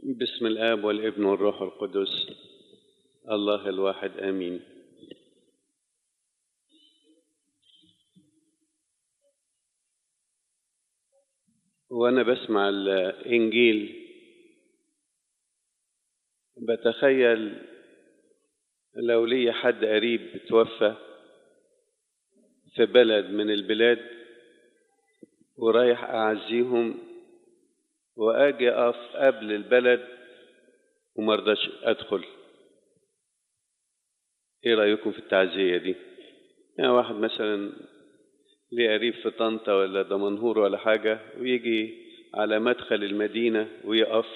بسم الآب والابن والروح القدس الله الواحد آمين وأنا بسمع الإنجيل بتخيل لو لي حد قريب توفى في بلد من البلاد ورايح أعزيهم وأجي أقف قبل البلد ومرضاش أدخل إيه رأيكم في التعزية دي؟ يعني واحد مثلا ليه قريب في طنطا ولا دمنهور ولا حاجة ويجي على مدخل المدينة ويقف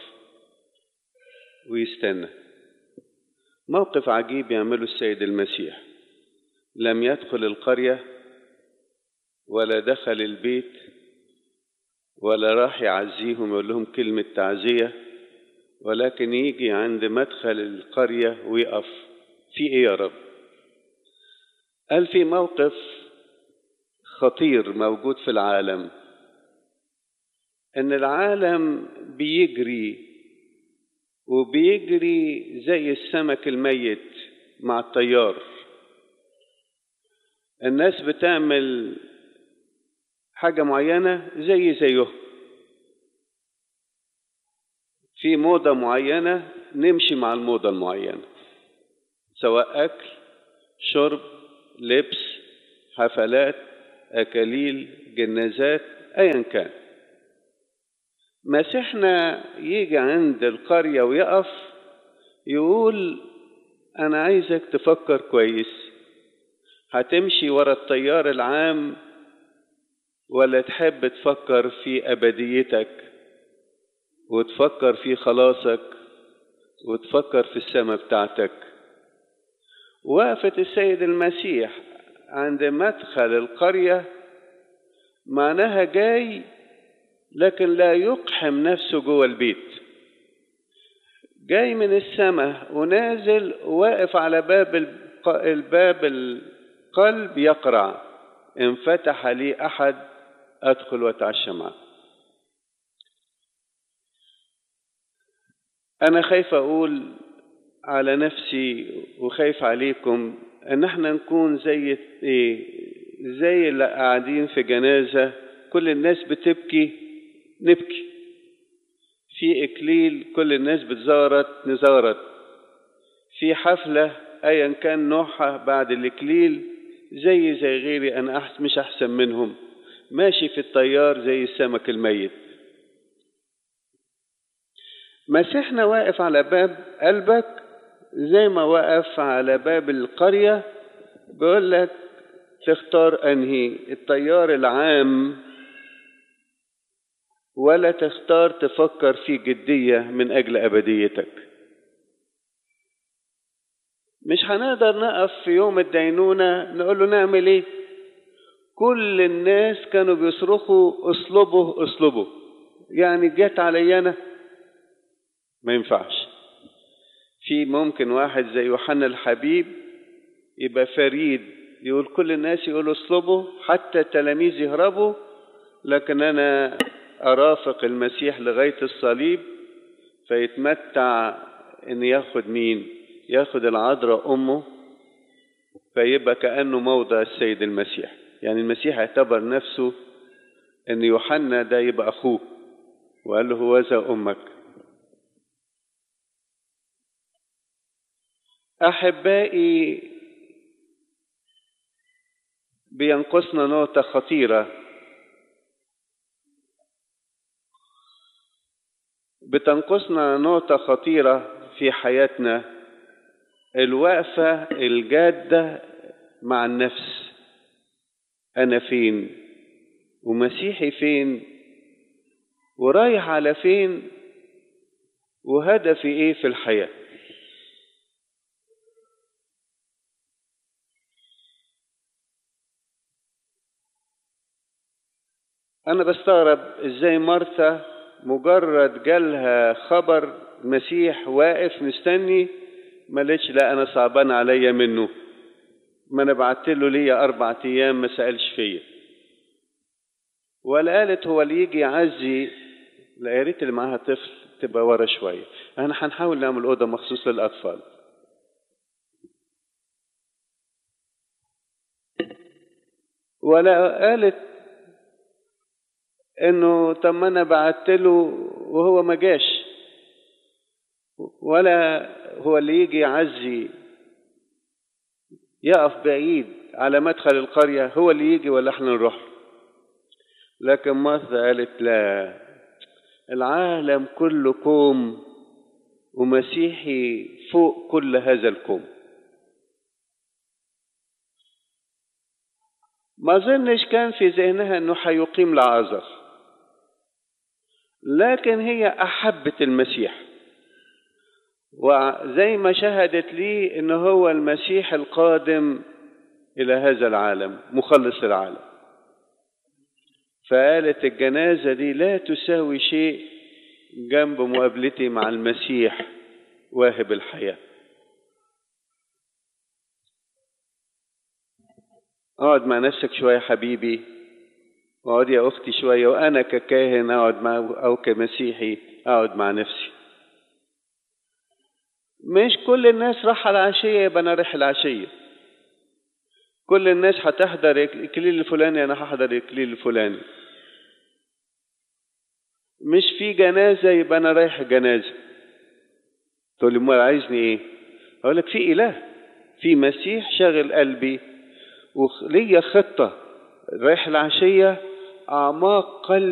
ويستنى موقف عجيب يعمله السيد المسيح لم يدخل القرية ولا دخل البيت ولا راح يعزيهم يقول لهم كلمة تعزية ولكن يجي عند مدخل القرية ويقف في ايه يا رب قال في موقف خطير موجود في العالم ان العالم بيجري وبيجري زي السمك الميت مع الطيار الناس بتعمل حاجة معينة زي زيه في موضة معينة نمشي مع الموضة المعينة سواء أكل شرب لبس حفلات أكاليل جنازات أيا كان مسيحنا يجي عند القرية ويقف يقول أنا عايزك تفكر كويس هتمشي ورا التيار العام ولا تحب تفكر في أبديتك وتفكر في خلاصك وتفكر في السماء بتاعتك وقفت السيد المسيح عند مدخل القرية معناها جاي لكن لا يقحم نفسه جوه البيت جاي من السماء ونازل واقف على باب الباب القلب يقرع إن فتح لي أحد أدخل وأتعشى معه أنا خايف أقول على نفسي وخايف عليكم إن احنا نكون زي إيه زي اللي قاعدين في جنازة كل الناس بتبكي نبكي في إكليل كل الناس بتزارت نزارت في حفلة أيا كان نوعها بعد الإكليل زي زي غيري أنا أحس مش أحسن منهم ماشي في الطيار زي السمك الميت مسيحنا واقف على باب قلبك زي ما وقف على باب القرية بيقول لك تختار أنهي الطيار العام ولا تختار تفكر في جدية من أجل أبديتك مش هنقدر نقف في يوم الدينونة نقول له نعمل ايه كل الناس كانوا بيصرخوا اصلبه اصلبه يعني جت علي انا ما ينفعش في ممكن واحد زي يوحنا الحبيب يبقى فريد يقول كل الناس يقولوا اصلبه حتى التلاميذ يهربوا لكن انا ارافق المسيح لغايه الصليب فيتمتع ان ياخد مين ياخد العذراء امه فيبقى كانه موضع السيد المسيح يعني المسيح اعتبر نفسه ان يوحنا ده يبقى اخوه وقال له هوذا امك احبائي بينقصنا نقطه خطيره بتنقصنا نقطه خطيره في حياتنا الوقفة الجادة مع النفس أنا فين ومسيحي فين ورايح على فين وهدفي إيه في الحياة أنا بستغرب إزاي مرثا مجرد جالها خبر مسيح واقف مستني ما لقيتش لا انا صعبان عليا منه ما انا بعت له ليا اربع ايام ما سالش فيا ولا قالت هو اللي يجي يعزي لا يا ريت اللي معاها طفل تبقى ورا شويه احنا هنحاول نعمل اوضه مخصوص للاطفال ولا قالت انه طب ما انا بعت له وهو ما جاش ولا هو اللي يجي يعزي يقف بعيد على مدخل القرية هو اللي يجي ولا احنا نروح له لكن مارثا قالت لا العالم كله كوم ومسيحي فوق كل هذا الكوم ما اظنش كان في ذهنها انه هيقيم لعازر لكن هي احبت المسيح وزي ما شهدت لي انه هو المسيح القادم الى هذا العالم مخلص العالم فقالت الجنازة دي لا تساوي شيء جنب مقابلتي مع المسيح واهب الحياة اقعد مع نفسك شوية حبيبي واقعد يا أختي شوية وأنا ككاهن أقعد مع أو كمسيحي أقعد مع نفسي مش كل الناس راح على العشية يبقى أنا رايح العشية كل الناس هتحضر الإكليل الفلاني أنا هحضر الإكليل الفلاني مش في جنازة يبقى أنا رايح جنازة تقول لي امال عايزني إيه؟ أقول لك في إله في مسيح شاغل قلبي وليا خطة رايح العشية أعماق قلبي